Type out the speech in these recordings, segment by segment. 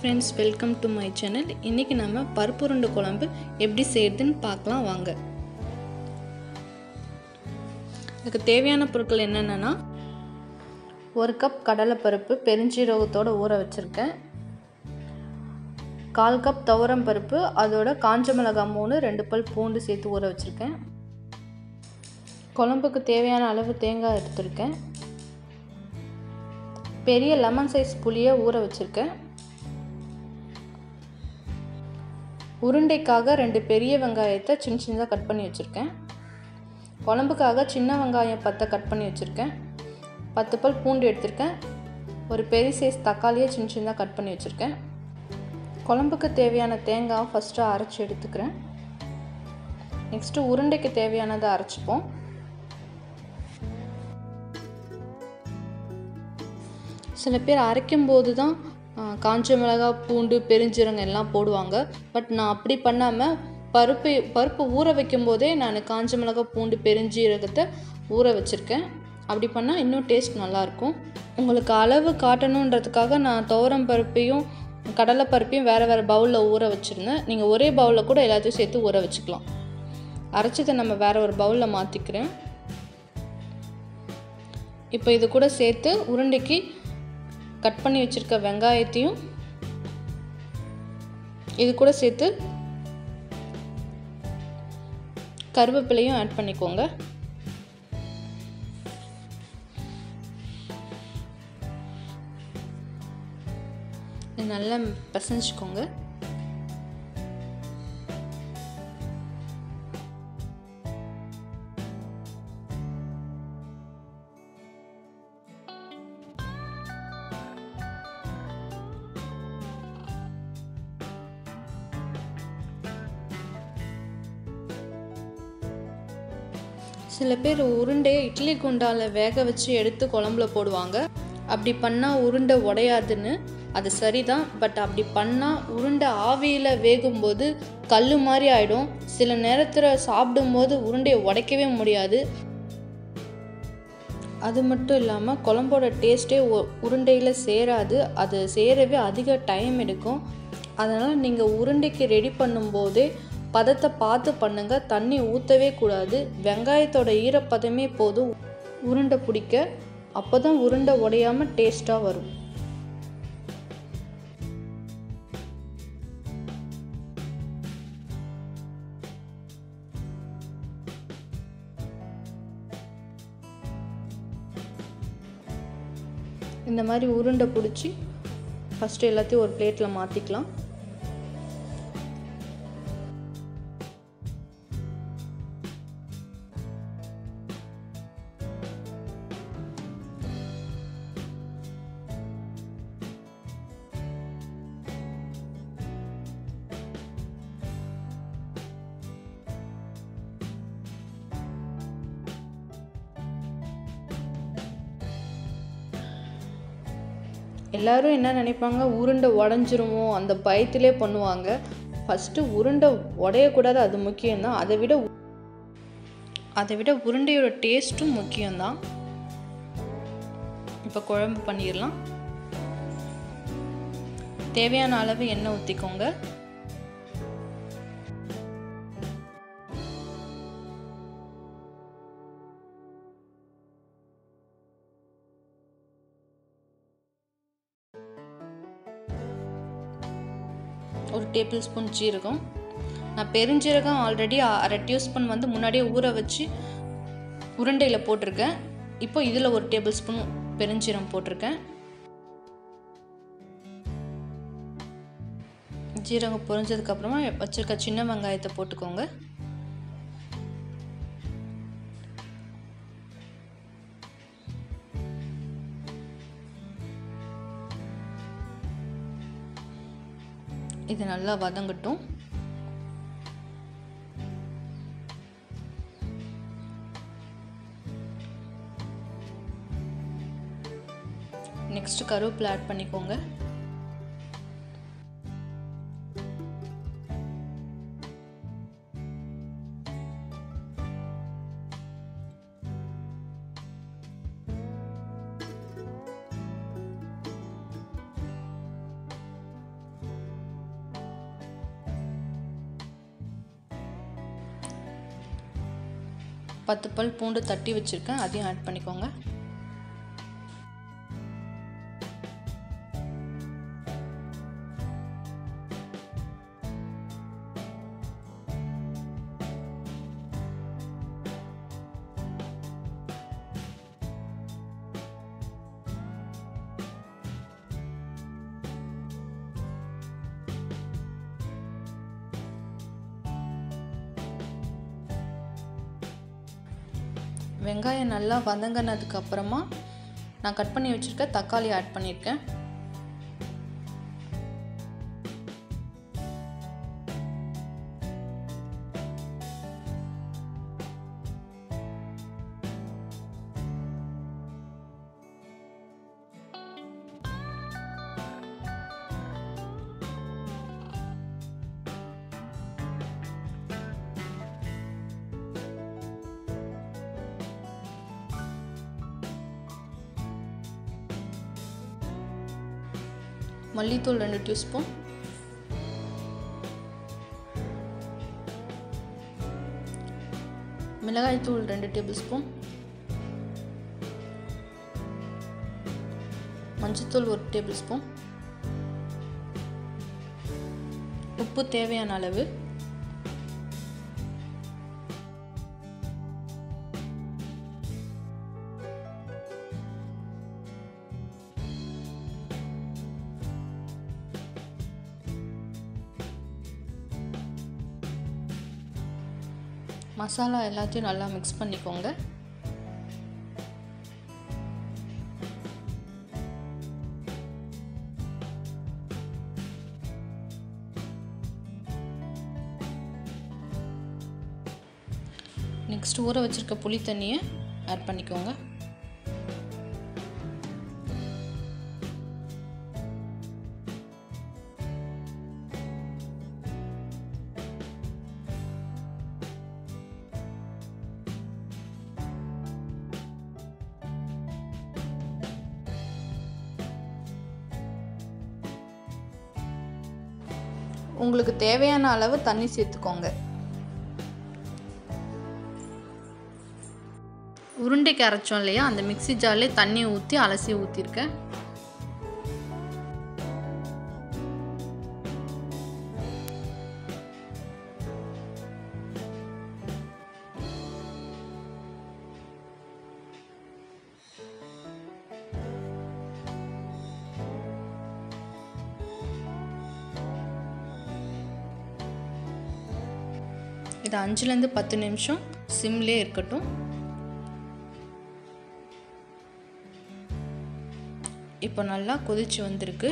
friends welcome to my channel இன்றைக்கி நம்ம பருப்பு உருண்டை குழம்பு எப்படி செய்யுதுன்னு பார்க்கலாம் வாங்க இதுக்கு தேவையான பொருட்கள் என்னென்னா ஒரு கப் கடலைப்பருப்பு பெருஞ்சீரகத்தோடு ஊற வச்சுருக்கேன் கால் கப் துவரம் பருப்பு அதோட காஞ்ச மிளகாய் மூணு ரெண்டு பல் பூண்டு சேர்த்து ஊற வச்சுருக்கேன் குழம்புக்கு தேவையான அளவு தேங்காய் எடுத்திருக்கேன் பெரிய லெமன் சைஸ் புளியை ஊற வச்சுருக்கேன் உருண்டைக்காக ரெண்டு பெரிய வெங்காயத்தை சின்ன சின்னதாக கட் பண்ணி வச்சுருக்கேன் குழம்புக்காக சின்ன வெங்காயம் பத்தை கட் பண்ணி வச்சுருக்கேன் பத்து பல் பூண்டு எடுத்திருக்கேன் ஒரு பெரிய சைஸ் தக்காளியை சின்ன சின்னதாக கட் பண்ணி வச்சுருக்கேன் குழம்புக்கு தேவையான தேங்காய் ஃபஸ்ட்டு அரைச்சி எடுத்துக்கிறேன் நெக்ஸ்ட்டு உருண்டைக்கு தேவையானதை அரைச்சிப்போம் சில பேர் அரைக்கும் போது தான் காஞ்ச மிளகாய் பூண்டு பெருஞ்சீரகம் எல்லாம் போடுவாங்க பட் நான் அப்படி பண்ணாமல் பருப்பு பருப்பு ஊற வைக்கும் போதே நான் காஞ்ச மிளகாய் பூண்டு பெருஞ்சீரகத்தை ஊற வச்சுருக்கேன் அப்படி பண்ணால் இன்னும் டேஸ்ட் நல்லாயிருக்கும் உங்களுக்கு அளவு காட்டணுன்றதுக்காக நான் துவரம் பருப்பையும் கடலை பருப்பையும் வேறு வேறு பவுலில் ஊற வச்சுருந்தேன் நீங்கள் ஒரே பவுலில் கூட எல்லாத்தையும் சேர்த்து ஊற வச்சுக்கலாம் அரைச்சதை நம்ம வேறு ஒரு பவுலில் மாற்றிக்கிறேன் இப்போ இது கூட சேர்த்து உருண்டைக்கு கட் பண்ணி வச்சுருக்க வெங்காயத்தையும் இது கூட சேர்த்து கருவேப்பிலையும் ஆட் பண்ணிக்கோங்க நல்லா பிசைஞ்சுக்கோங்க சில பேர் உருண்டையை இட்லி குண்டாவில் வேக வச்சு எடுத்து குழம்புல போடுவாங்க அப்படி பண்ணால் உருண்டை உடையாதுன்னு அது சரிதான் பட் அப்படி பண்ணால் உருண்டை ஆவியில் வேகும்போது கல் மாதிரி ஆகிடும் சில நேரத்தில் சாப்பிடும்போது உருண்டையை உடைக்கவே முடியாது அது மட்டும் இல்லாமல் குழம்போட டேஸ்ட்டே உருண்டையில் சேராது அது சேரவே அதிக டைம் எடுக்கும் அதனால் நீங்கள் உருண்டைக்கு ரெடி பண்ணும்போதே பதத்தை பார்த்து பண்ணுங்க தண்ணி ஊற்றவே கூடாது வெங்காயத்தோட ஈரப்பதமே போதும் உருண்டை பிடிக்க அப்போ தான் உருண்டை உடையாமல் டேஸ்ட்டாக வரும் இந்த மாதிரி உருண்டை பிடிச்சி ஃபஸ்ட்டு எல்லாத்தையும் ஒரு பிளேட்டில் மாற்றிக்கலாம் எல்லோரும் என்ன நினைப்பாங்க உருண்டை உடஞ்சிருமோ அந்த பயத்திலே பண்ணுவாங்க ஃபஸ்ட்டு உருண்டை உடையக்கூடாது அது முக்கியம்தான் அதை விட அதை விட உருண்டையோட டேஸ்ட்டும் முக்கியம்தான் இப்போ குழம்பு பண்ணிடலாம் தேவையான அளவு எண்ணெய் ஊற்றிக்கோங்க ஒரு டேபிள் ஸ்பூன் ஜீரகம் நான் பெருஞ்சீரகம் ஆல்ரெடி அரை டியூஸ்பூன் வந்து முன்னாடியே ஊற வச்சு உருண்டையில் போட்டிருக்கேன் இப்போ இதில் ஒரு டேபிள் ஸ்பூன் பெருஞ்சீரகம் போட்டிருக்கேன் ஜீரகம் பொரிஞ்சதுக்கப்புறமா வச்சுருக்க சின்ன வெங்காயத்தை போட்டுக்கோங்க இது நல்லா வதங்கட்டும் நெக்ஸ்ட் கருவேப்பிலை ஆட் பண்ணிக்கோங்க பத்து பல் பூண்டு தட்டி வச்சுருக்கேன் அதையும் ஆட் பண்ணிக்கோங்க வெங்காயம் நல்லா வதங்கினதுக்கு அப்புறமா நான் கட் பண்ணி வச்சுருக்க தக்காளி ஆட் பண்ணியிருக்கேன் மல்லித்தூள் ரெண்டு டீஸ்பூன் மிளகாய்த்தூள் ரெண்டு டேபிள் ஸ்பூன் மஞ்சத்தூள் ஒரு டேபிள் ஸ்பூன் உப்பு தேவையான அளவு மசாலா எல்லாத்தையும் நல்லா மிக்ஸ் பண்ணிக்கோங்க நெக்ஸ்ட் ஊற வச்சுருக்க புளி தண்ணியை ஆட் பண்ணிக்கோங்க உங்களுக்கு தேவையான அளவு தண்ணி சேர்த்துக்கோங்க உருண்டைக்கு அரைச்சோம் இல்லையா அந்த மிக்ஸி ஜார்லே தண்ணி ஊற்றி அலசி ஊற்றிருக்கேன் இது அஞ்சுலேருந்து பத்து நிமிஷம் சிம்லே இருக்கட்டும் இப்போ நல்லா கொதிச்சு வந்திருக்கு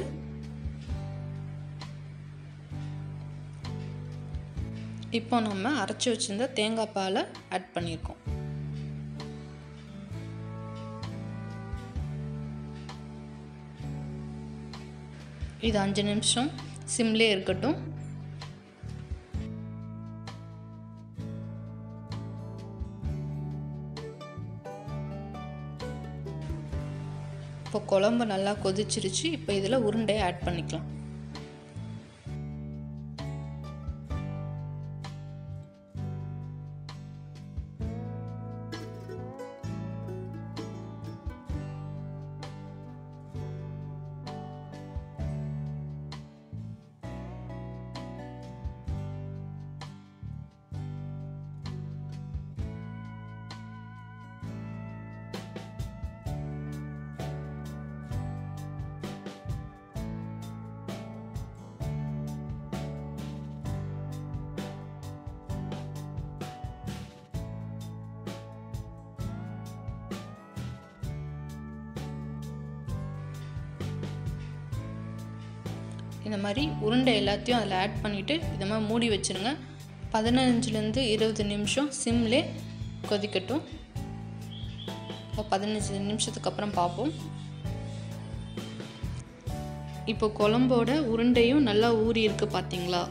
இப்போ நம்ம அரைச்சி வச்சிருந்த தேங்காய் பாலை ஆட் பண்ணியிருக்கோம் இது அஞ்சு நிமிஷம் சிம்லே இருக்கட்டும் இப்போ குழம்பு நல்லா கொதிச்சிருச்சு இப்போ இதில் உருண்டையை ஆட் பண்ணிக்கலாம் இந்த மாதிரி உருண்டை எல்லாத்தையும் அதில் ஆட் பண்ணிவிட்டு இதை மாதிரி மூடி வச்சுருங்க பதினஞ்சுலேருந்து இருபது நிமிஷம் சிம்லே கொதிக்கட்டும் இப்போ பதினஞ்சு நிமிஷத்துக்கு அப்புறம் பார்ப்போம் இப்போ குழம்போட உருண்டையும் நல்லா ஊறி இருக்கு பார்த்தீங்களா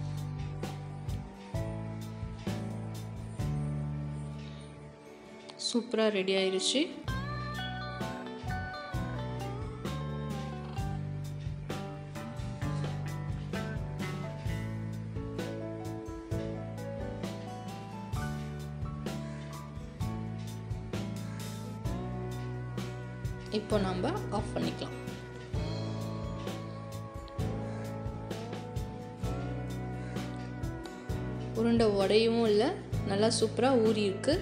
சூப்பராக ரெடி ஆயிருச்சு இப்போ நம்ம ஆஃப் பண்ணிக்கலாம் உருண்டை உடையவும் இல்லை நல்லா சூப்பராக ஊறி இருக்கு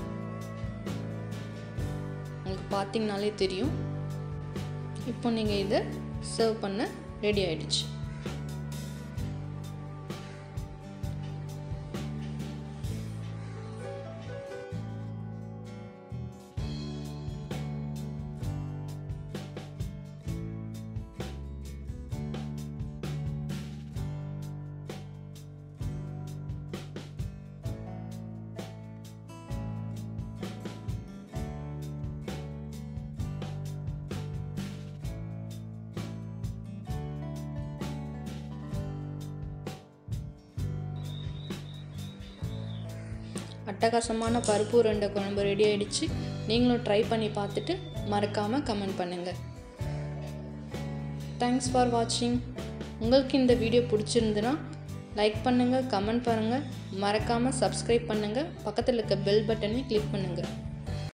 உங்களுக்கு பார்த்தீங்கனாலே தெரியும் இப்போ நீங்கள் இதை சர்வ் பண்ண ரெடி ஆயிடுச்சு அட்டகாசமான பருப்பு உருண்டை குழம்பு ரெடி ஆயிடுச்சு நீங்களும் ட்ரை பண்ணி பார்த்துட்டு மறக்காமல் கமெண்ட் பண்ணுங்கள் தேங்க்ஸ் ஃபார் வாட்சிங் உங்களுக்கு இந்த வீடியோ பிடிச்சிருந்துன்னா லைக் பண்ணுங்கள் கமெண்ட் பண்ணுங்கள் மறக்காமல் சப்ஸ்கிரைப் பண்ணுங்கள் பக்கத்தில் இருக்க பெல் பட்டனை கிளிக் பண்ணுங்கள்